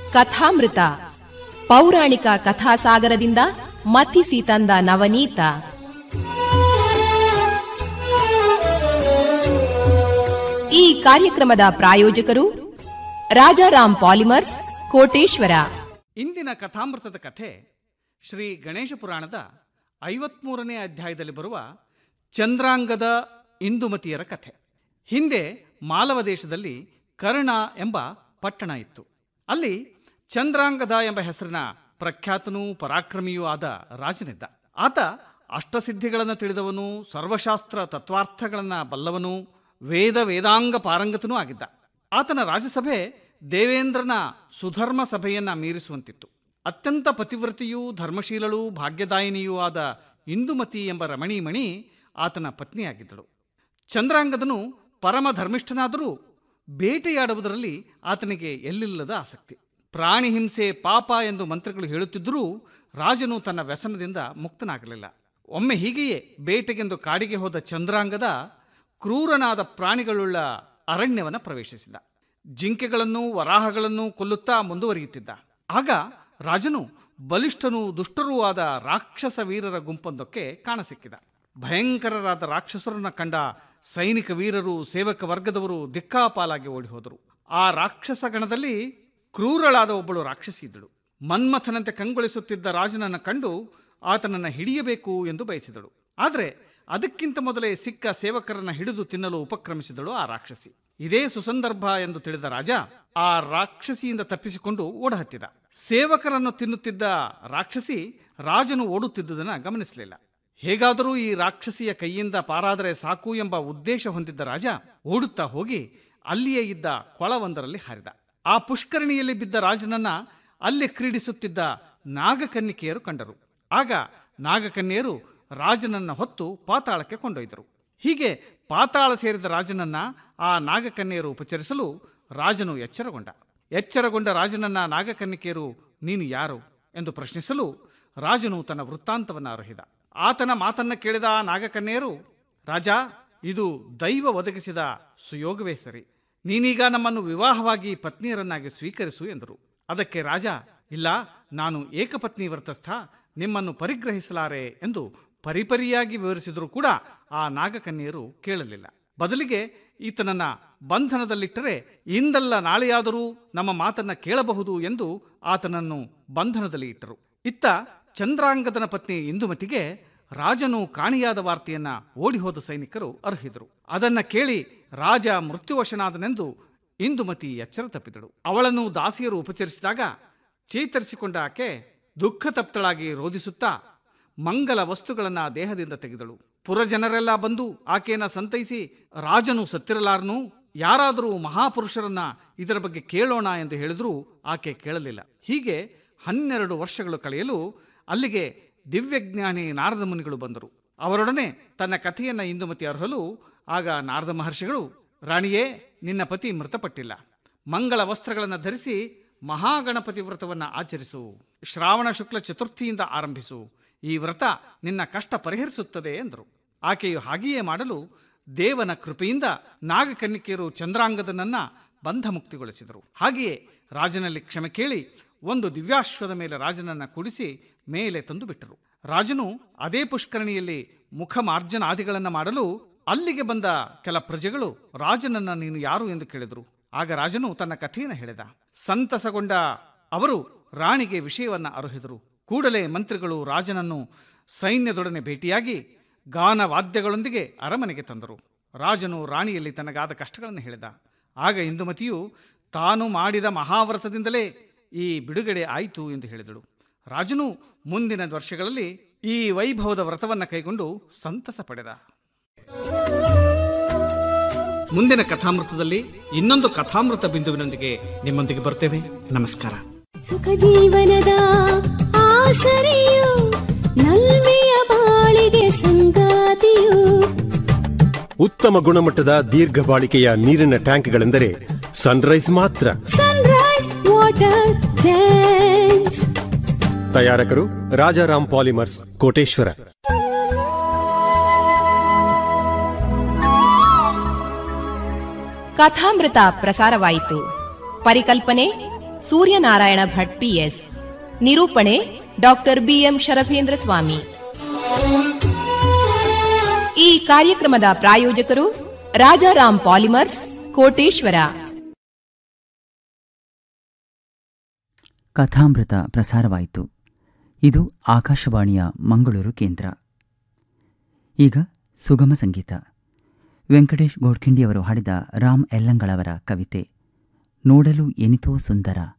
ಕಥಾಮೃತ ಪೌರಾಣಿಕ ಕಥಾಸಾಗರದಿಂದ ಮಥಿಸಿ ತಂದ ನವನೀತ ಈ ಕಾರ್ಯಕ್ರಮದ ಪ್ರಾಯೋಜಕರು ರಾಜಾರಾಮ್ ಪಾಲಿಮರ್ಸ್ ಕೋಟೇಶ್ವರ ಇಂದಿನ ಕಥಾಮೃತದ ಕಥೆ ಶ್ರೀ ಗಣೇಶ ಪುರಾಣದ ಐವತ್ಮೂರನೇ ಅಧ್ಯಾಯದಲ್ಲಿ ಬರುವ ಚಂದ್ರಾಂಗದ ಇಂದುಮತಿಯರ ಕಥೆ ಹಿಂದೆ ಮಾಲವ ದೇಶದಲ್ಲಿ ಕರ್ಣ ಎಂಬ ಪಟ್ಟಣ ಇತ್ತು ಅಲ್ಲಿ ಚಂದ್ರಾಂಗದ ಎಂಬ ಹೆಸರಿನ ಪ್ರಖ್ಯಾತನೂ ಪರಾಕ್ರಮಿಯೂ ಆದ ರಾಜನಿದ್ದ ಆತ ಅಷ್ಟಸಿದ್ಧಿಗಳನ್ನು ತಿಳಿದವನು ಸರ್ವಶಾಸ್ತ್ರ ತತ್ವಾರ್ಥಗಳನ್ನು ಬಲ್ಲವನು ವೇದ ವೇದಾಂಗ ಪಾರಂಗತನೂ ಆಗಿದ್ದ ಆತನ ರಾಜಸಭೆ ದೇವೇಂದ್ರನ ಸುಧರ್ಮ ಸಭೆಯನ್ನ ಮೀರಿಸುವಂತಿತ್ತು ಅತ್ಯಂತ ಪತಿವ್ರತಿಯೂ ಧರ್ಮಶೀಲಳೂ ಭಾಗ್ಯದಾಯಿನಿಯೂ ಆದ ಇಂದುಮತಿ ಎಂಬ ರಮಣೀಮಣಿ ಆತನ ಪತ್ನಿಯಾಗಿದ್ದಳು ಚಂದ್ರಾಂಗದನು ಪರಮ ಧರ್ಮಿಷ್ಠನಾದರೂ ಬೇಟೆಯಾಡುವುದರಲ್ಲಿ ಆತನಿಗೆ ಎಲ್ಲಿಲ್ಲದ ಆಸಕ್ತಿ ಪ್ರಾಣಿ ಹಿಂಸೆ ಪಾಪ ಎಂದು ಮಂತ್ರಿಗಳು ಹೇಳುತ್ತಿದ್ದರೂ ರಾಜನು ತನ್ನ ವ್ಯಸನದಿಂದ ಮುಕ್ತನಾಗಲಿಲ್ಲ ಒಮ್ಮೆ ಹೀಗೆಯೇ ಬೇಟೆಗೆಂದು ಕಾಡಿಗೆ ಹೋದ ಚಂದ್ರಾಂಗದ ಕ್ರೂರನಾದ ಪ್ರಾಣಿಗಳುಳ್ಳ ಅರಣ್ಯವನ್ನು ಪ್ರವೇಶಿಸಿದ ಜಿಂಕೆಗಳನ್ನು ವರಾಹಗಳನ್ನು ಕೊಲ್ಲುತ್ತಾ ಮುಂದುವರಿಯುತ್ತಿದ್ದ ಆಗ ರಾಜನು ಬಲಿಷ್ಠನೂ ದುಷ್ಟರೂ ಆದ ರಾಕ್ಷಸ ವೀರರ ಗುಂಪೊಂದಕ್ಕೆ ಕಾಣಸಿಕ್ಕಿದ ಭಯಂಕರರಾದ ರಾಕ್ಷಸರನ್ನ ಕಂಡ ಸೈನಿಕ ವೀರರು ಸೇವಕ ವರ್ಗದವರು ದಿಕ್ಕಾಪಾಲಾಗಿ ಓಡಿ ಹೋದರು ಆ ರಾಕ್ಷಸ ಗಣದಲ್ಲಿ ಕ್ರೂರಳಾದ ಒಬ್ಬಳು ರಾಕ್ಷಸಿ ಇದ್ದಳು ಮನ್ಮಥನಂತೆ ಕಂಗೊಳಿಸುತ್ತಿದ್ದ ರಾಜನನ್ನು ಕಂಡು ಆತನನ್ನು ಹಿಡಿಯಬೇಕು ಎಂದು ಬಯಸಿದಳು ಆದರೆ ಅದಕ್ಕಿಂತ ಮೊದಲೇ ಸಿಕ್ಕ ಸೇವಕರನ್ನ ಹಿಡಿದು ತಿನ್ನಲು ಉಪಕ್ರಮಿಸಿದಳು ಆ ರಾಕ್ಷಸಿ ಇದೇ ಸುಸಂದರ್ಭ ಎಂದು ತಿಳಿದ ರಾಜ ಆ ರಾಕ್ಷಸಿಯಿಂದ ತಪ್ಪಿಸಿಕೊಂಡು ಓಡಹತ್ತಿದ ಸೇವಕರನ್ನು ತಿನ್ನುತ್ತಿದ್ದ ರಾಕ್ಷಸಿ ರಾಜನು ಓಡುತ್ತಿದ್ದುದನ್ನು ಗಮನಿಸಲಿಲ್ಲ ಹೇಗಾದರೂ ಈ ರಾಕ್ಷಸಿಯ ಕೈಯಿಂದ ಪಾರಾದರೆ ಸಾಕು ಎಂಬ ಉದ್ದೇಶ ಹೊಂದಿದ್ದ ರಾಜ ಓಡುತ್ತಾ ಹೋಗಿ ಅಲ್ಲಿಯೇ ಇದ್ದ ಕೊಳವೊಂದರಲ್ಲಿ ಹಾರಿದ ಆ ಪುಷ್ಕರಣಿಯಲ್ಲಿ ಬಿದ್ದ ರಾಜನನ್ನ ಅಲ್ಲಿ ಕ್ರೀಡಿಸುತ್ತಿದ್ದ ನಾಗಕನ್ನಿಕೆಯರು ಕಂಡರು ಆಗ ನಾಗಕನ್ಯರು ರಾಜನನ್ನ ಹೊತ್ತು ಪಾತಾಳಕ್ಕೆ ಕೊಂಡೊಯ್ದರು ಹೀಗೆ ಪಾತಾಳ ಸೇರಿದ ರಾಜನನ್ನ ಆ ನಾಗಕನ್ಯರು ಉಪಚರಿಸಲು ರಾಜನು ಎಚ್ಚರಗೊಂಡ ಎಚ್ಚರಗೊಂಡ ರಾಜನನ್ನ ನಾಗಕನ್ನಿಕೆಯರು ನೀನು ಯಾರು ಎಂದು ಪ್ರಶ್ನಿಸಲು ರಾಜನು ತನ್ನ ವೃತ್ತಾಂತವನ್ನು ಅರ್ಹಿದ ಆತನ ಮಾತನ್ನ ಕೇಳಿದ ಆ ನಾಗಕನ್ಯರು ರಾಜ ಇದು ದೈವ ಒದಗಿಸಿದ ಸುಯೋಗವೇ ಸರಿ ನೀನೀಗ ನಮ್ಮನ್ನು ವಿವಾಹವಾಗಿ ಪತ್ನಿಯರನ್ನಾಗಿ ಸ್ವೀಕರಿಸು ಎಂದರು ಅದಕ್ಕೆ ರಾಜ ಇಲ್ಲ ನಾನು ಏಕಪತ್ನಿ ವ್ರತಸ್ಥ ನಿಮ್ಮನ್ನು ಪರಿಗ್ರಹಿಸಲಾರೆ ಎಂದು ಪರಿಪರಿಯಾಗಿ ವಿವರಿಸಿದರೂ ಕೂಡ ಆ ನಾಗಕನ್ಯರು ಕೇಳಲಿಲ್ಲ ಬದಲಿಗೆ ಈತನನ್ನ ಬಂಧನದಲ್ಲಿಟ್ಟರೆ ಇಂದಲ್ಲ ನಾಳೆಯಾದರೂ ನಮ್ಮ ಮಾತನ್ನ ಕೇಳಬಹುದು ಎಂದು ಆತನನ್ನು ಬಂಧನದಲ್ಲಿ ಇಟ್ಟರು ಇತ್ತ ಚಂದ್ರಾಂಗದನ ಪತ್ನಿ ಇಂದುಮತಿಗೆ ರಾಜನು ಕಾಣಿಯಾದ ವಾರ್ತೆಯನ್ನ ಓಡಿಹೋದ ಸೈನಿಕರು ಅರ್ಹಿದರು ಅದನ್ನ ಕೇಳಿ ರಾಜ ಮೃತ್ಯುವಶನಾದನೆಂದು ಇಂದುಮತಿ ಎಚ್ಚರ ತಪ್ಪಿದಳು ಅವಳನ್ನು ದಾಸಿಯರು ಉಪಚರಿಸಿದಾಗ ಚೇತರಿಸಿಕೊಂಡ ಆಕೆ ದುಃಖ ತಪ್ತಳಾಗಿ ರೋಧಿಸುತ್ತಾ ಮಂಗಲ ವಸ್ತುಗಳನ್ನ ದೇಹದಿಂದ ತೆಗೆದಳು ಪುರಜನರೆಲ್ಲ ಬಂದು ಆಕೆಯನ್ನ ಸಂತೈಸಿ ರಾಜನು ಸತ್ತಿರಲಾರನು ಯಾರಾದರೂ ಮಹಾಪುರುಷರನ್ನ ಇದರ ಬಗ್ಗೆ ಕೇಳೋಣ ಎಂದು ಹೇಳಿದರೂ ಆಕೆ ಕೇಳಲಿಲ್ಲ ಹೀಗೆ ಹನ್ನೆರಡು ವರ್ಷಗಳು ಕಳೆಯಲು ಅಲ್ಲಿಗೆ ದಿವ್ಯಜ್ಞಾನಿ ನಾರದ ಮುನಿಗಳು ಬಂದರು ಅವರೊಡನೆ ತನ್ನ ಕಥೆಯನ್ನ ಇಂದುಮತಿ ಅರ್ಹಲು ಆಗ ನಾರದ ಮಹರ್ಷಿಗಳು ರಾಣಿಯೇ ನಿನ್ನ ಪತಿ ಮೃತಪಟ್ಟಿಲ್ಲ ಮಂಗಳ ವಸ್ತ್ರಗಳನ್ನು ಧರಿಸಿ ಮಹಾಗಣಪತಿ ವ್ರತವನ್ನು ಆಚರಿಸು ಶ್ರಾವಣ ಶುಕ್ಲ ಚತುರ್ಥಿಯಿಂದ ಆರಂಭಿಸು ಈ ವ್ರತ ನಿನ್ನ ಕಷ್ಟ ಪರಿಹರಿಸುತ್ತದೆ ಎಂದರು ಆಕೆಯು ಹಾಗೆಯೇ ಮಾಡಲು ದೇವನ ಕೃಪೆಯಿಂದ ನಾಗಕನ್ನಿಕೆಯರು ಚಂದ್ರಾಂಗದನನ್ನ ಬಂಧ ಮುಕ್ತಿಗೊಳಿಸಿದರು ಹಾಗೆಯೇ ರಾಜನಲ್ಲಿ ಕ್ಷಮೆ ಕೇಳಿ ಒಂದು ದಿವ್ಯಾಶ್ವದ ಮೇಲೆ ರಾಜನನ್ನ ಕೂಡಿಸಿ ಮೇಲೆ ತಂದು ಬಿಟ್ಟರು ರಾಜನು ಅದೇ ಪುಷ್ಕರಣಿಯಲ್ಲಿ ಮುಖ ಮಾರ್ಜನಾದಿಗಳನ್ನು ಮಾಡಲು ಅಲ್ಲಿಗೆ ಬಂದ ಕೆಲ ಪ್ರಜೆಗಳು ರಾಜನನ್ನ ನೀನು ಯಾರು ಎಂದು ಕೇಳಿದರು ಆಗ ರಾಜನು ತನ್ನ ಕಥೆಯನ್ನು ಹೇಳಿದ ಸಂತಸಗೊಂಡ ಅವರು ರಾಣಿಗೆ ವಿಷಯವನ್ನ ಅರುಹಿದರು ಕೂಡಲೇ ಮಂತ್ರಿಗಳು ರಾಜನನ್ನು ಸೈನ್ಯದೊಡನೆ ಭೇಟಿಯಾಗಿ ಗಾನ ವಾದ್ಯಗಳೊಂದಿಗೆ ಅರಮನೆಗೆ ತಂದರು ರಾಜನು ರಾಣಿಯಲ್ಲಿ ತನಗಾದ ಕಷ್ಟಗಳನ್ನು ಹೇಳಿದ ಆಗ ಇಂದುಮತಿಯು ತಾನು ಮಾಡಿದ ಮಹಾವ್ರತದಿಂದಲೇ ಈ ಬಿಡುಗಡೆ ಆಯಿತು ಎಂದು ಹೇಳಿದಳು ರಾಜನು ಮುಂದಿನ ವರ್ಷಗಳಲ್ಲಿ ಈ ವೈಭವದ ವ್ರತವನ್ನು ಕೈಗೊಂಡು ಸಂತಸ ಪಡೆದ ಮುಂದಿನ ಕಥಾಮೃತದಲ್ಲಿ ಇನ್ನೊಂದು ಕಥಾಮೃತ ಬಿಂದುವಿನೊಂದಿಗೆ ನಿಮ್ಮೊಂದಿಗೆ ಬರ್ತೇವೆ ನಮಸ್ಕಾರ ಸುಖ ಜೀವನದ ಆಸರೆಯು ನಲ್ಮೆಯ ಬಾಳಿಗೆ ಸಂಗಾತಿಯು ಉತ್ತಮ ಗುಣಮಟ್ಟದ ದೀರ್ಘ ಬಾಳಿಕೆಯ ನೀರಿನ ಟ್ಯಾಂಕ್ಗಳೆಂದರೆ ಸನ್ರೈಸ್ ಮಾತ್ರ ಸನ್ರೈಸ್ ವಾಟರ್ ಟ್ಯಾಂಕ್ಸ್ ತಯಾರಕರು ರಾಜಾರಾಮ್ ಪಾಲಿಮರ್ಸ್ ಕೋಟೇಶ್ವರ ಕಥಾಮೃತ ಪ್ರಸಾರವಾಯಿತು ಪರಿಕಲ್ಪನೆ ಸೂರ್ಯನಾರಾಯಣ ಭಟ್ ಪಿಎಸ್ ನಿರೂಪಣೆ ಡಾಕ್ಟರ್ ಬಿಎಂ ಶರಭೇಂದ್ರ ಸ್ವಾಮಿ ಈ ಕಾರ್ಯಕ್ರಮದ ಪ್ರಾಯೋಜಕರು ರಾಜಾರಾಮ್ ಪಾಲಿಮರ್ಸ್ ಕೋಟೇಶ್ವರ ಕಥಾಮೃತ ಪ್ರಸಾರವಾಯಿತು ಇದು ಆಕಾಶವಾಣಿಯ ಮಂಗಳೂರು ಕೇಂದ್ರ ಈಗ ಸುಗಮ ಸಂಗೀತ ವೆಂಕಟೇಶ್ ಗೋಡ್ಖಿಂಡಿಯವರು ಹಾಡಿದ ರಾಮ್ ಎಲ್ಲಂಗಳವರ ಕವಿತೆ ನೋಡಲು ಎನಿತೋ ಸುಂದರ